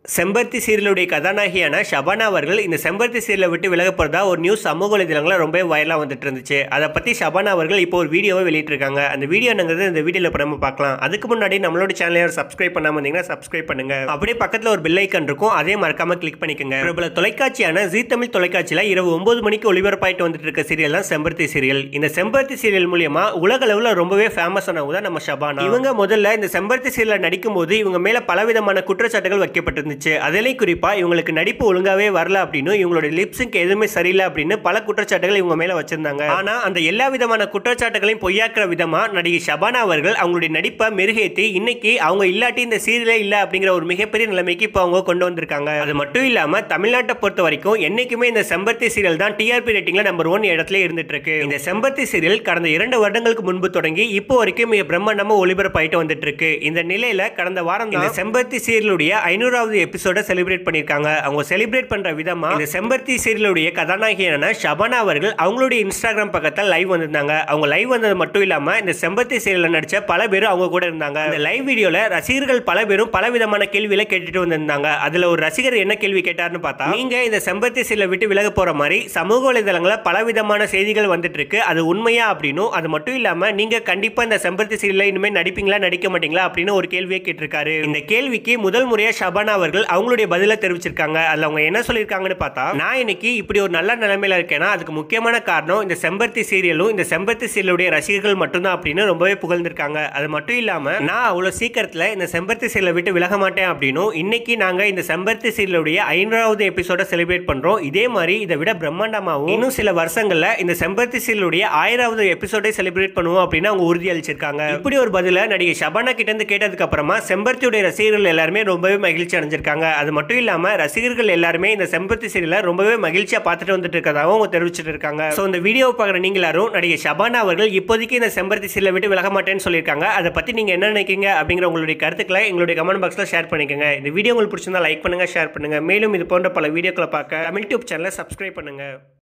செம்பருத்தி சீரியலுடைய கதாநாயகியான ஷபானா அவர்கள் இந்த செம்பருத்தி சீரியலை விட்டு விலக போகிறதா ஒரு நியூஸ் சமூக வலைதளங்களில் ரொம்ப வைரலாக வந்துட்டு இருந்துச்சு அதை பற்றி ஷபானா அவர்கள் இப்போ ஒரு வீடியோவை வெளியிட்டிருக்காங்க அந்த வீடியோ என்னங்கிறது இந்த வீடியோவில் இப்போ நம்ம பார்க்கலாம் அதுக்கு முன்னாடி நம்மளோட சேனலை சப்ஸ்கிரைப் பண்ணாமல் இருந்தீங்கன்னா சப்ஸ்கிரைப் பண்ணுங்க அப்படியே பக்கத்தில் ஒரு பெல் ஐக்கன் இருக்கும் அதே மறக்காம கிளிக் பண்ணிக்கோங்க பிரபல தொலைக்காட்சியான ஜீ தமிழ் தொலைக்காட்சியில் இரவு ஒன்பது மணிக்கு ஒளிபரப்பாயிட்டு வந்துட்டு இருக்க சீரியல் தான் செம்பருத்தி சீரியல் இந்த செம்பருத்தி சீரியல் மூலியமா உலக அளவில் ரொம்பவே ஃபேமஸ் ஆனவங்க தான் நம்ம ஷபானா இவங்க முதல்ல இந்த செம்பருத்தி சீரியல் நடிக்கும்போது இவங்க மேல பலவிதமான குற்றச்சாட்டுகள் வைக்கப்பட்டிருந்துச்சு அதிலே குறிப்பா இவங்களுக்கு நடிப்பு ஒழுங்காவே வரல அப்படின்னு இவங்களோட லிப்ஸிங் எதுவுமே சரியில்லை அப்படின்னு பல குற்றச்சாட்டுகள் இவங்க மேல வச்சிருந்தாங்க ஆனா அந்த எல்லா விதமான குற்றச்சாட்டுகளையும் பொய்யாக்குற விதமா நடிகை ஷபானா அவர்கள் அவங்களுடைய நடிப்பை மெருகேற்றி இன்னைக்கு அவங்க இல்லாட்டி இந்த சீரியலே இல்ல அப்படிங்கிற ஒரு மிகப்பெரிய நிலைமைக்கு இப்போ அவங்க கொண்டு வந்திருக்காங்க அது மட்டும் இல்லாம தமிழ்நாட்டை பொறுத்த வரைக்கும் என்னைக்குமே இந்த செம்பருத்தி சீரியல் தான் டிஆர்பி ரேட்டிங்ல நம்பர் ஒன் இடத்துல இருந்துட்டு இருக்கு இந்த செம்பருத்தி சீரியல் கடந்த இரண்டு வருடங்களுக்கு முன்பு தொடங்கி இப்போ வரைக்கும் மிக பிரம்மாண்டமா ஒளிபரப்பாயிட்டு வந்துட்டு இருக்கு இந்த நிலையில கடந்த வாரம் இந்த செம்பருத்தி சீரியலுடைய ஐநூறாவது எபிசோட செலிப்ரேட் பண்ணிருக்காங்க அவங்க செலிப்ரேட் பண்ற விதமா இந்த செம்பருத்தி சீரியலுடைய கதாநாயகியான ஷபானா அவர்கள் அவங்களுடைய இன்ஸ்டாகிராம் பக்கத்தில் லைவ் வந்திருந்தாங்க அவங்க லைவ் வந்தது மட்டும் இல்லாம இந்த செம்பருத்தி சீரியல்ல நடிச்ச பல பேரும் அவங்க கூட இருந்தாங்க இந்த லைவ் வீடியோல ரசிகர்கள் பல பேரும் பல விதமான கேள்விகளை கேட்டுட்டு வந்திருந்தாங்க அதுல ஒரு ரசிகர் என்ன கேள்வி கேட்டாருன்னு பார்த்தா நீங்க இந்த செம்பருத்தி சீரியலை விட்டு விலக போற மாதிரி சமூக வலைதளங்களில் பல விதமான செய்திகள் வந்துட்டு இருக்கு அது உண்மையா அப்படின்னும் அது மட்டும் இல்லாம நீங்க கண்டிப்பா இந்த செம்பருத்தி சீரியல்ல இனிமே நடிப்பீங்களா நடிக்க மாட்டீங்களா அப்படின்னு ஒரு கேள்வியை கேட்டிருக்காரு இந்த கேள்விக்கு முதல் முறையா ஷபானா அவர்கள் அவங்களுடைய பதிலை தெரிவிச்சிருக்காங்க அதுல அவங்க என்ன சொல்லியிருக்காங்கன்னு பார்த்தா நான் இன்னைக்கு இப்படி ஒரு நல்ல நிலைமையில இருக்கேன்னா அதுக்கு முக்கியமான காரணம் இந்த செம்பருத்தி சீரியலும் இந்த செம்பருத்தி சீரியலுடைய ரசிகர்கள் மட்டும்தான் அப்படின்னு ரொம்பவே புகழ்ந்திருக்காங்க அது மட்டும் இல்லாம நான் அவ்வளவு சீக்கிரத்துல இந்த செம்பருத்தி சீரியலை விட்டு விலக மாட்டேன் அப்படின்னும் இன்னைக்கு நாங்க இந்த செம்பருத்தி சீரியலுடைய ஐநூறாவது எபிசோட செலிப்ரேட் பண்றோம் இதே மாதிரி இதை விட பிரம்மாண்டமாகவும் இன்னும் சில வருஷங்கள்ல இந்த செம்பருத்தி சீரியலுடைய ஆயிராவது எபிசோடை செலிப்ரேட் பண்ணுவோம் அப்படின்னு அவங்க உறுதி அளிச்சிருக்காங்க இப்படி ஒரு பதில நடிகை ஷபானா கிட்ட இருந்து கேட்டதுக்கு அப்புறமா செம்பருத்தியுடைய ரசிகர்கள் எல்லாருமே ரொம்பவே மகிழ்ச்சி அடைஞ்சிருக்காங்க அது மட்டும் இல்லாம ரசிகர்கள் எல்லாருமே இந்த செம்பருத்தி சீரியலை ரொம்பவே மகிழ்ச்சியா பார்த்துட்டு வந்துட்டு இருக்கதாகவும் அவங்க தெரிவிச்சிட்டு இருக்காங்க ஸோ இந்த வீடியோ பார்க்குற நீங்க எல்லாரும் நடிகை ஷபானா அவர்கள் இப்போதைக்கு இந்த செம்பருத்தி சீரியலை விட்டு விலக மாட்டேன்னு சொல்லியிருக்காங்க அதை பத்தி நீங்க என்ன நினைக்கிறீங்க அப்படிங்கிற உங்களுடைய கருத்துக்களை எங்களுடைய கமெண்ட் பாக்ஸ்ல ஷேர் பண்ணிக்கோங்க இந்த வீடியோ உங்களுக்கு பிடிச்சிருந்தா லைக் பண்ணுங்க ஷேர் பண்ணுங்க மேலும் இது போன்ற பல வீடியோக்களை பார்க்க தமிழ் டியூப் சேனலை சப்ஸ்கிரைப் பண்ணுங்க